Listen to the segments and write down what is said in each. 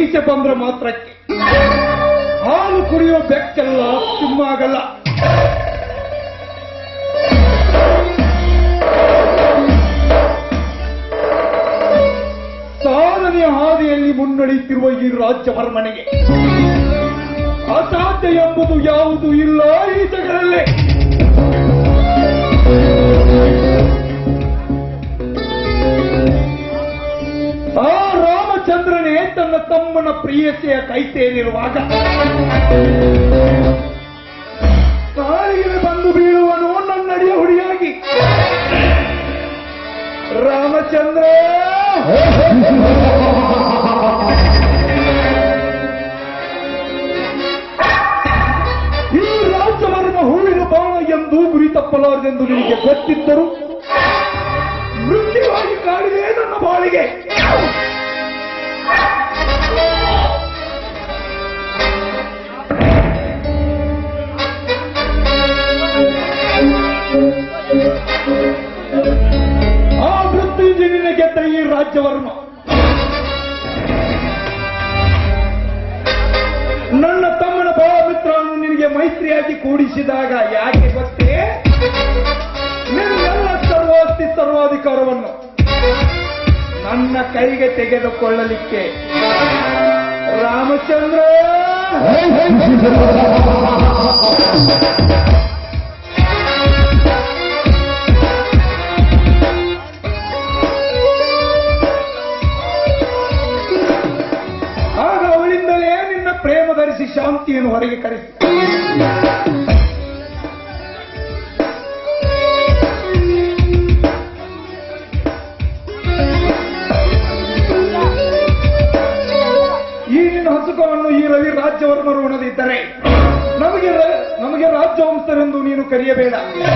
ಮೀಸೆ ಬಂದ್ರೆ ಮಾತ್ರಕ್ಕೆ ಹಾಲು ಕುಡಿಯೋ ಬೆಕ್ಕೆಲ್ಲ ಆಗಲ್ಲ ಸಾಧನೆಯ ಹಾದಿಯಲ್ಲಿ ಮುನ್ನಡೆಯುತ್ತಿರುವ ಈ ರಾಜ್ಯ ಮನೆಗೆ ಅಸಾಧ್ಯ ಎಂಬುದು ಯಾವುದು ಇಲ್ಲ ಈ ಜಗದಲ್ಲಿ ಆ ರಾಮಚಂದ್ರನೇ ತನ್ನ ತಮ್ಮನ ಪ್ರಿಯತೆಯ ಕೈ ಸೇರಿರುವಾಗ ಕಾಲಿಗೆ ಬಂದು ಬೀಳುವನು ನನ್ನಡಿಯ ಹುಡಿಯಾಗಿ ರಾಮಚಂದ್ರ ಈ ರಾಜ್ಯವರ್ಮ ಹೂವಿನ ಬಾಣ ಎಂದು ಗುರಿ ತಪ್ಪಲಾರದೆಂದು ನಿನಗೆ ಗೊತ್ತಿದ್ದರು ಮೃತ್ಯುವಾಗಿ ಕಾಡಿದೆ ನನ್ನ ಬಾಳಿಗೆ ಆ ಮೃತ್ಯುಂಜಯನ ಗೆದ್ದ ಈ ರಾಜ್ಯವರ್ಮ ನನ್ನ ತಮ್ಮನ ಭಾವಮಿತ್ರವನ್ನು ನಿನಗೆ ಮೈತ್ರಿಯಾಗಿ ಕೂಡಿಸಿದಾಗ ಯಾಕೆ ಗೊತ್ತೇ ನಿನ್ನೆಲ್ಲ ಸರ್ವಾಸ್ತಿ ಸರ್ವಾಧಿಕಾರವನ್ನು ನನ್ನ ಕೈಗೆ ತೆಗೆದುಕೊಳ್ಳಲಿಕ್ಕೆ ರಾಮಚಂದ್ರ ಆಗ ಅವಳಿಂದಲೇ ನಿನ್ನ ಪ್ರೇಮ ಧರಿಸಿ ಶಾಂತಿಯನ್ನು ಹೊರಗೆ ಕರೆಸಿ ಈ ನಿನ್ನ ಹಸುಕವನ್ನು ಈ ರವಿ ರಾಜ್ಯವರ್ಮರು ಉಣದಿದ್ದರೆ ನಮಗೆ ರ- ನಮಗೆ ರಾಜ್ಯವಂಶರೆಂದು ನೀನು ಕರೆಯಬೇಡ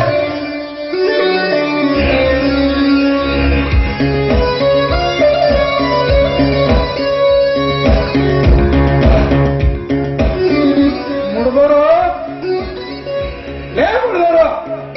ಮುಡ್ದೋರು ಲೇ ಮುಡ್ದೋರು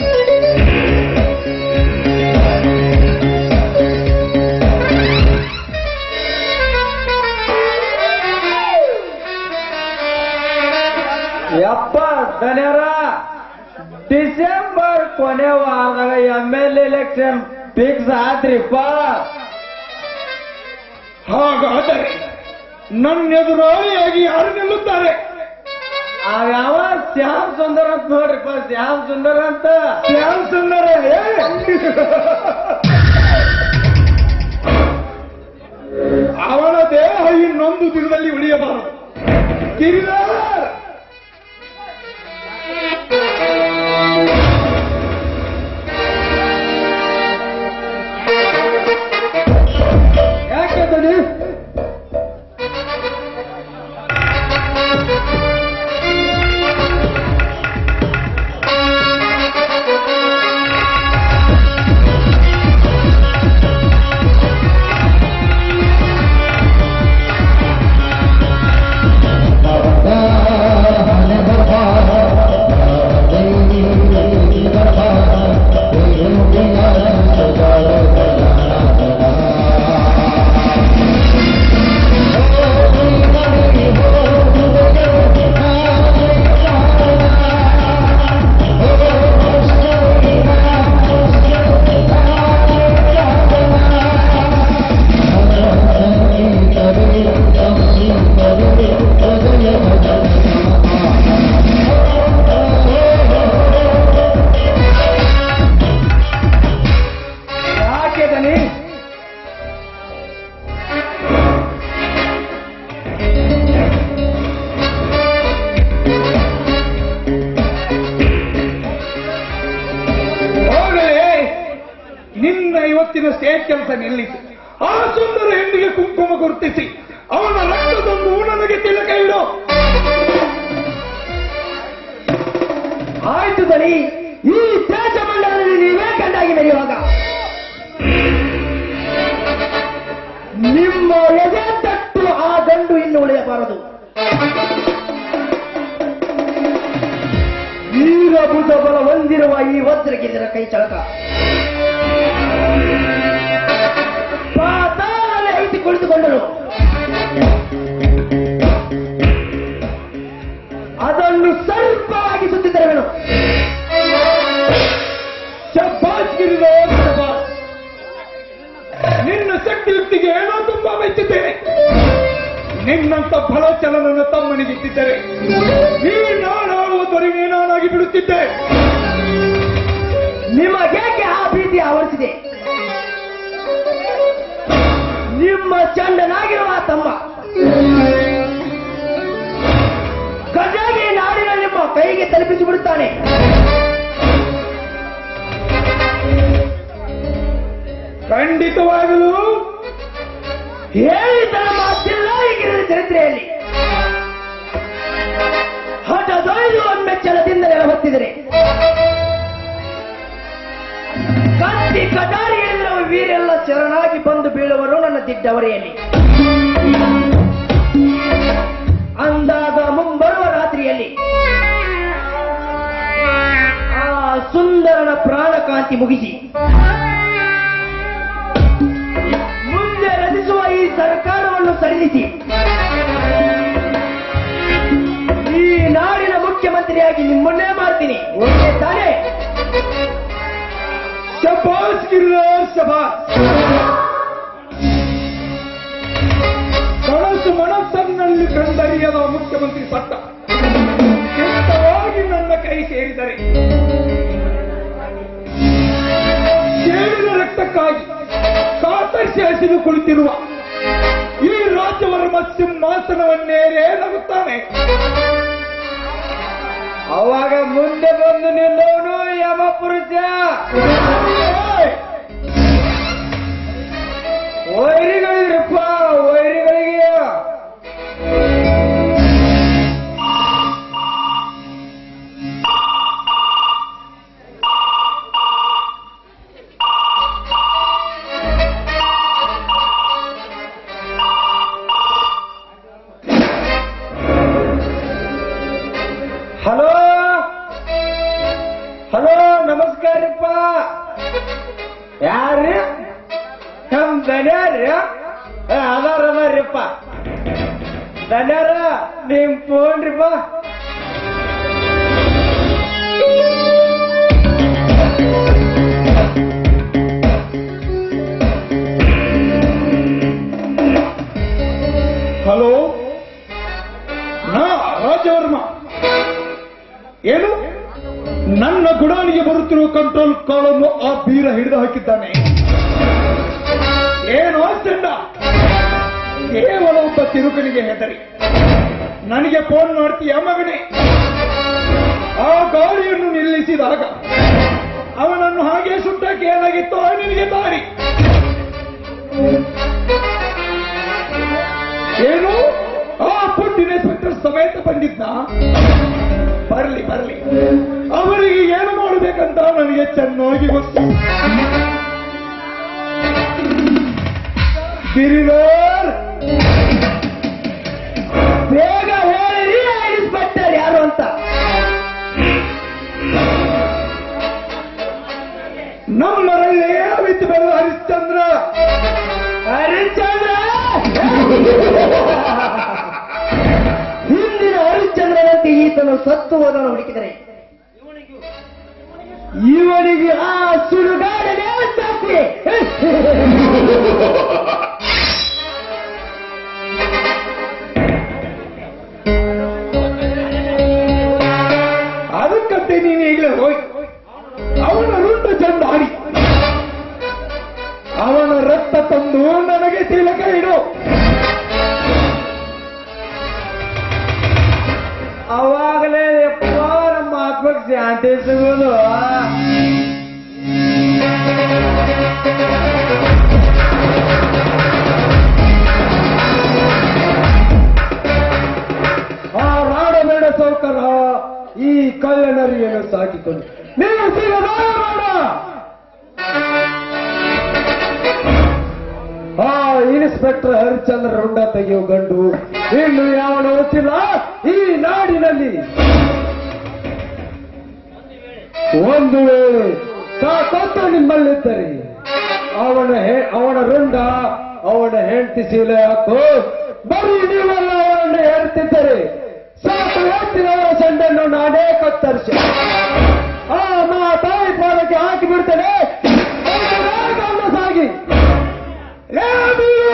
ಯಪ್ಪ ಧನ್ಯರ ಡಿಸೆಂಬರ್ ಕೊನೆ ವಾರದಾಗ ಎಂ ಎಲ್ ಎಲೆಕ್ಷನ್ ಫಿಕ್ಸ್ ಆತ್ರಿಪ್ಪ ಹಾಗಾದರೆ ನನ್ನೆದುರಾಳಿಯಾಗಿ ಯಾರು ನಿಲ್ಲುತ್ತಾರೆ ಯಾವ ಶ್ಯಾಮ್ ಸುಂದರ್ ಅಂತ ನೋಡ್ರಿಪ್ಪ ಶ್ಯಾಮ್ ಸುಂದರ್ ಅಂತ ಶ್ಯಾಮ್ ಸುಂದರ ಅವನ ದೇಹ ಇನ್ನೊಂದು ದಿನದಲ್ಲಿ ಉಳಿಯಬಾರದು ಗಿರಿಧರ ಯಾಕೆ ದನಿ ಯಾಕೆ ದನಿ ಹೋಗಲೇ ನಿನ್ನ ಇವತ್ತಿನ ಸ್ಟೇಟ್ ಕೆಲಸ ನಿಲ್ಲಿಸಿ ಆ ಸುಂದರ ಹೆಣ್ಣಿಗೆ ಕುಂಕುಮ ಗುರುತಿಸಿ ಅವನ ರಕ್ತದೊಂದು ನನಗೆ ತಿಲಕ ಇಡು ಆಯ್ತು ದನಿ ಈ ದೇಶ ಮಂಡಲದಲ್ಲಿ ನೀವೇ ಕಂಡಾಗಿ ಮೆರೆಯುವಾಗ ನಿಮ್ಮ ಎದೆ ತಟ್ಟು ಆ ಗಂಡು ಇನ್ನು ಉಳಿಯಬಾರದು ವೀರಭೂತ ಬಲ ಹೊಂದಿರುವ ಈ ವಜ್ರಗಿರಿರ ಕೈ ಚಳಕ ಪಾತಾಳದಲ್ಲಿ ಐತಿ ಕುಳಿತುಕೊಂಡರು ಬುದ್ಧಿಗೆ ಏನೋ ತುಂಬಾ ಮೆಚ್ಚುತ್ತೇನೆ ನಿನ್ನಂತ ಫಲಚಲ ನನ್ನ ತಮ್ಮನಿಗಿದ್ದಿದ್ದರೆ ಈ ನಾಡಾಳುವ ದೊರೆಗೆ ನಾನಾಗಿ ಬಿಡುತ್ತಿದ್ದೆ ನಿಮಗೇಕೆ ಆ ಭೀತಿ ಆವರಿಸಿದೆ ನಿಮ್ಮ ಚಂಡನಾಗಿರುವ ತಮ್ಮ ಗಜಾಗಿ ನಾಡಿನ ನಿಮ್ಮ ಕೈಗೆ ತಲುಪಿಸಿ ಬಿಡುತ್ತಾನೆ ಖಂಡಿತವಾಗಲೂ ಹೇಳಿದ ಮಾತಿಲ್ಲ ಈಗಿನ ಚರಿತ್ರೆಯಲ್ಲಿ ಹಠದೊಯ್ದು ಒಮ್ಮೆಚ್ಚಲದಿಂದ ನೆಲ ಹೊತ್ತಿದರೆ ಕತ್ತಿ ಕಟಾರಿಯಲ್ಲಿರುವ ವೀರೆಲ್ಲ ಶರಣಾಗಿ ಬಂದು ಬೀಳುವರು ನನ್ನ ದಿಡ್ಡವರೆಯಲ್ಲಿ ಅಂದಾಗ ಮುಂಬರುವ ರಾತ್ರಿಯಲ್ಲಿ ಆ ಸುಂದರನ ಪ್ರಾಣಕಾಂತಿ ಮುಗಿಸಿ ಮುಂದೆ ರಚಿಸುವ ಈ ಸರ್ಕಾರವನ್ನು ಸಡಿಲಿಸಿ ಈ ನಾಡಿನ ಮುಖ್ಯಮಂತ್ರಿಯಾಗಿ ನಿಮ್ಮನ್ನೇ ಮಾಡ್ತೀನಿ ಓಕೆ ತಾನೇ ಶಬಾಸ್ ಗಿರಿರಾಜ್ ಶಬಾಸ್ ಕನಸು ಮನಸ್ಸನ್ನಲ್ಲಿ ಕಂಡರಿಯದ ಮುಖ್ಯಮಂತ್ರಿ ಪಟ್ಟ ಕೆಟ್ಟವಾಗಿ ನನ್ನ ಕೈ ಸೇರಿದರೆ ಸೇರಿದ ರಕ್ತಕ್ಕಾಗಿ ಕಾತರ್ಸಿ ಹಸಿದು ಕುಳಿತಿರುವ ಈ ರಾಜ್ಯವರ್ಮ ಸಿಂಹಾಸನವನ್ನೇರೇಲಾಗುತ್ತಾನೆ ಅವಾಗ ಮುಂದೆ ಬಂದು ನಿಲ್ಲೋನು ಯಮ ಪುರುಷ ವೈರಿಗಳಿದ್ರಪ್ಪ ವೈರಿಗಳಿಗೆ ಹಲೋ ಹಲೋ ನಮಸ್ಕಾರಪ್ಪ ಯಾರ್ರಿ ನಮ್ ದನ್ಯಾರ್ರಿ ಏ, ಅದಾರ ಅದಾರ್ರಿಪ್ಪ ದನ್ಯಾರ ನಿಮ್ ಫೋನ್ ರೀಪ ಹಲೋ ನಾ ರಾಜವರ್ಮ ಏನು ನನ್ನ ಗುಡಾಣಿಗೆ ಬರುತ್ತಿರುವ ಕಂಟ್ರೋಲ್ ಕಾಲನ್ನು ಆ ಬೀರ ಹಿಡಿದು ಹಾಕಿದ್ದಾನೆ ಏನು ಚಂಡ ಕೇವಲ ಒಬ್ಬ ತಿರುಕನಿಗೆ ಹೆದರಿ ನನಗೆ ಫೋನ್ ಮಾಡ್ತೀಯ ಮಗನೇ ಆ ಗಾಡಿಯನ್ನು ನಿಲ್ಲಿಸಿದಾಗ ಅವನನ್ನು ಹಾಗೆ ಸುಟ್ಟಕ್ಕೆ ಏನಾಗಿತ್ತೋ ನಿನಗೆ ದಾರಿ ಏನು ಆ ಪುಟ್ಟಿನ ಇನ್ಸ್ಪೆಕ್ಟರ್ ಸಮೇತ ಬಂದಿದ್ದ ಬರ್ಲಿ ಬರ್ಲಿ ಅವರಿಗೆ ಏನು ಮಾಡಬೇಕಂತ ನನಗೆ ಚೆನ್ನಾಗಿ ಗೊತ್ತು ಗಿರಿವರ್ ಬೇಗ ಹೇಳಿ ಇನ್ಸ್ಪೆಕ್ಟರ್ ಯಾರು ಅಂತ ನಮ್ಮರಲ್ಲೇ ವಿತ್ ಬೆಲ್ಲ ಹರಿಶ್ಚಂದ್ರ ಹರಿಶ್ಚಂದ್ರ ಹಿಂದಿನ ಹರಿಶ್ಚಂದ್ರನಂತೆ ಈತನು ಸತ್ತು ಹೋದನು ಹುಡುಕಿದರೆ ಇವನಿಗೆ ಆ ಸುಡುಗಾಡನೆ ಜಾಸ್ತಿ ಅದಕ್ಕಂತೆ ನೀನು ಈಗಲೇ ಹೋಗಿ ಅವನ ರುಂಡ ಚಂದ ಆಡಿ ಅವನ ರಕ್ತ ತಂದು ನನಗೆ ತಿಲಕ ಇಡು ಅವಾಗಲೇ ಎಪ್ಪ ನಮ್ಮ ಆತ್ಮಕ್ಕೆ ಶಾಂತಿ ಸಿಗೋದು ಆ ರಾಡಬೇಡ ಸೌಕರ ಈ ಕಳ್ಳನರಿಯನ್ನು ಸಾಕಿಕೊಂಡು ನೀವು ಸಿಗದ ರಾಡ ಆ ಇನ್ಸ್ಪೆಕ್ಟರ್ ಹರಿಶ್ಚಂದ್ರ ರುಂಡ ತೆಗೆಯುವ ಗಂಡು ಇನ್ನು ಯಾವನು ಗೊತ್ತಿಲ್ಲ ಈ ನಾಡಿನಲ್ಲಿ ಒಂದು ವೇಳೆ ತಾಕತ್ತು ನಿಮ್ಮಲ್ಲಿದ್ದರೆ ಅವನ ಹೆ- ಅವನ ರುಂಡ ಅವನ ಹೆಂಡತಿ ಸೀಲೆ ಹಾಕು ಬರೀ ನೀವೆಲ್ಲ ಅವರನ್ನು ಹೇಳ್ತಿದ್ದರೆ ಸಾಕು ಹೇಳ್ತಿನ ಸಂಡನ್ನು ನಾನೇ ಕತ್ತರಿಸಿ ಆ ನಾ ತಾಯಿ ಪಾದಕ್ಕೆ ಹಾಕಿ ಬಿಡ್ತೇನೆ ಅವನ ಸಾಗಿ ಲೇ ಬೀರು!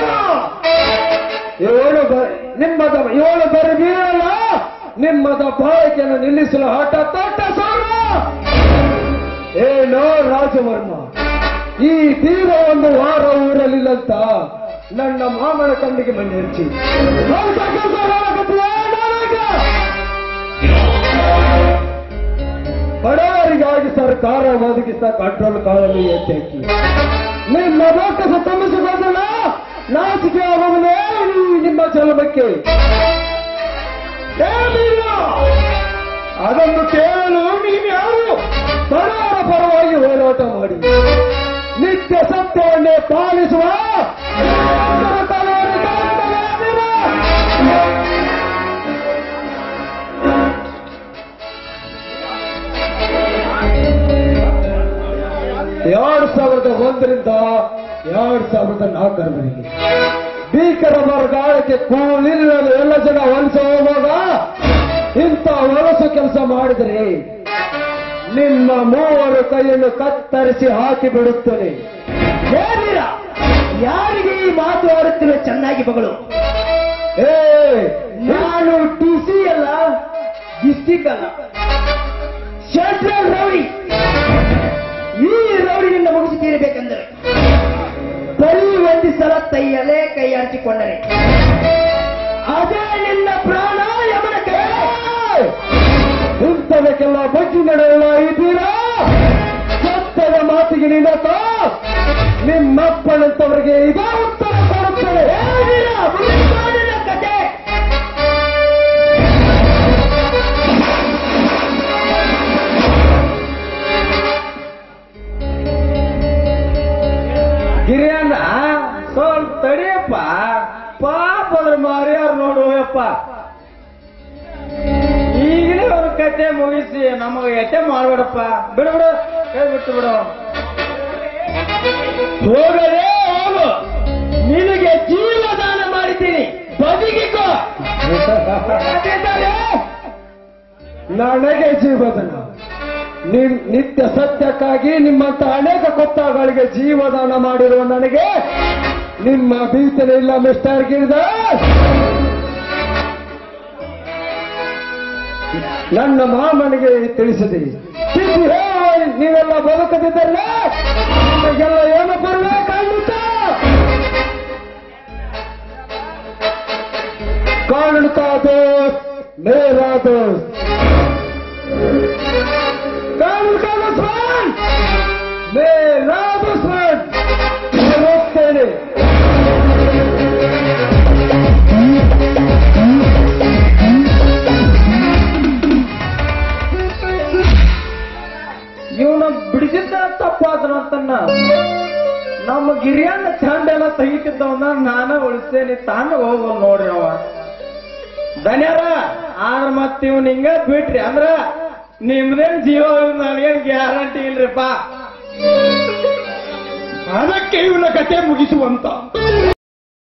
ಬ- ನಿಮ್ಮದ ಏಳು ಬರಿ ಬೀಳಲ್ಲ ನಿಮ್ಮದ ಬಾಳಿಕೆಯನ್ನು ನಿಲ್ಲಿಸಲು ಹಠ ತೊಟ್ಟ ಸೌರ ಏನೋ ರಾಜವರ್ಮ ಈ ತೀರ ಒಂದು ವಾರ ಊರಲಿಲ್ಲಂತ ನನ್ನ ಮಾಮನ ಕಣ್ಣಿಗೆ ಮಣ್ಣೆರ್ಚಿ ಅಂತ ಕೆಲ್ಸ ಮಾಡಕತ್ತೀಯಾ ನಾನೀಗ? ಬಡವರಿಗಾಗಿ ಸರ್ಕಾರ ಒದಗಿಸ ಕಂಟ್ರೋಲ್ ಕಾಲಲ್ಲಿ ಎತ್ತಾಕಿ ನಿಮ್ಮ ಬೊಕ್ಕಸ ತುಂಬಿಸಿಕೊಂಡಲ್ಲ ನಾಚಿಕೆ ಆಗುವುದೇ ಈ ನಿಮ್ಮ ಜನ್ಮಕ್ಕೆ ಏನಿಲ್ಲ ಅದನ್ನು ಕೇಳಲು ನೀವ್ಯಾರು ಬಡವರ ಪರವಾಗಿ ಹೋರಾಟ ಮಾಡಿ ನಿತ್ಯ ಸತ್ಯವನ್ನೇ ಪಾಲಿಸುವ ತಲೆಯವರ ಕಾರಣವೇ ಎರಡ್ ಸಾವಿರದ ಒಂದರಿಂದ ಎರಡ್ ಸಾವಿರದ ನಾಲ್ಕರವರೆಗೆ ಭೀಕರ ಬರಗಾಲಕ್ಕೆ ಕೂಲಿಲ್ಲದ ಎಲ್ಲ ಜನ ವಲಸೆ ಹೋಗುವಾಗ ಇಂಥ ವಲಸು ಕೆಲಸ ಮಾಡಿದರೆ ನಿಮ್ಮ ಮೂವರು ಕೈಯನ್ನು ಕತ್ತರಿಸಿ ಹಾಕಿ ಬಿಡುತ್ತೇನೆ ಏನಿಲ್ಲ ಯಾರಿಗೆ ಈ ಮಾತು ಆಡುತ್ತಿವೆ ಚೆನ್ನಾಗಿ ಮಗಳು ಏ ನಾನು ಟಿ ಸಿ ಅಲ್ಲ ಡಿಸ್ಟಿಕ್ ಅಲ್ಲ ಸೆಂಟ್ರಲ್ ರೌಡಿ ಈ ರೌಡಿನಿಂದ ಮುಗಿಸಿ ತೀರಬೇಕೆಂದರೆ ಬರೀ ಒಂದು ಸಲ ತೈಯಲೇ ಕೈ ಆಡಿಸಿಕೊಂಡರೆ ಅದೇ ನಿನ್ನ ಪ್ರಾಣ ಯಮನ ಕೈ ಇಂಥದಕ್ಕೆಲ್ಲ ಬಗ್ಗಿ ನಡೆಯಲ್ಲ ಇದ್ದೀರಾ ಸತ್ಯದ ಮಾತಿಗೆ ನಿನ್ನತ ನಿಮ್ಮಪ್ಪನಂತವರಿಗೆ ಇದೇ ಉತ್ತರ ಕೊಡುತ್ತೇನೆ ಏನಿಲ್ಲ, ಮುಗಿಸ್ಕೋ ನಿನ್ನ ಕತೆ ಗಿರಿಯಣ್ಣ ಸ್ವಲ್ಪ ತಡಿಯಪ್ಪ ಪಾಪ ಅದ್ರ ಮಾರ್ಯಾರು ನೋಡುವಪ್ಪ ಈಗಲೇ ಅವ್ರ ಕತೆ ಮುಗಿಸಿ ನಮಗೆ ಎಟ್ಟೆ ಮಾಡ್ಬೇಡಪ್ಪ ಬಿಡು ಬಿಡು ಕೈ ಬಿಟ್ಟು ಬಿಡು ಹೋಗಲೇ ಹೋಗು ನಿನಗೆ ಜೀವದಾನ ಮಾಡಿದ್ದೀನಿ ಬದುಕಿಕೋ ನನಗೆ ಜೀವದಾನ ನಿಮ್ ನಿತ್ಯ ಸತ್ಯಕ್ಕಾಗಿ ನಿಮ್ಮಂತ ಅನೇಕ ಕೊತ್ತಗಳಿಗೆ ಜೀವದಾನ ಮಾಡಿರುವ ನನಗೆ ನಿಮ್ಮ ಭೀತನೆ ಇಲ್ಲ ಮಿಸ್ಟರ್ ಗಿರಿದಾಸ್ ನನ್ನ ಮಾಮನಿಗೆ ತಿಳಿಸಿದಿರಿ ತಿದ್ದಿ ಹೇಳಿ ನೀವೆಲ್ಲ ಬದುಕದಿದ್ದರೆ ನಿಮಗೆಲ್ಲ ಏನು ಬರಬೇಕಾಗಿತ್ತ ಕಾನೂನು ಕಾ ದೋಸ್ತ್ ಮೇರಾ ದೋಸ್ತ್ ಕಾನೂನು ಕಾ ದುಶ್ಮನ್ ಮೇರಾ ದುಶ್ಮನ್ ನಾನು ಹೋಗ್ತೇನೆ ಇವನ ಬಿಡಿಸಿದ್ದ ತಪ್ಪಾದ್ರ ಅಂತನ್ನ ನಮ್ಮ ಗಿರಿಯನ್ನ ಚಂಡ ಎಲ್ಲ ತೆಗಿತಿದ್ದವನ್ನ ನಾನ ಉಳಿಸ್ತೇನೆ ತಾನು ಹೋಗೋಲ್ ನೋಡ್ರಿ ಅವ ಧನ್ಯರ ಆದ್ರ ಮತ್ ಇವ್ ಹಿಂಗ ಬಿಟ್ರಿ ಅಂದ್ರ ನಿಮ್ದೇನ್ ಜೀವ ನನಗೇನ್ ಗ್ಯಾರಂಟಿ ಇಲ್ರಿಪ್ಪ ಅದಕ್ಕೆ ಇವನ ಕತೆ ಮುಗಿಸುವಂತ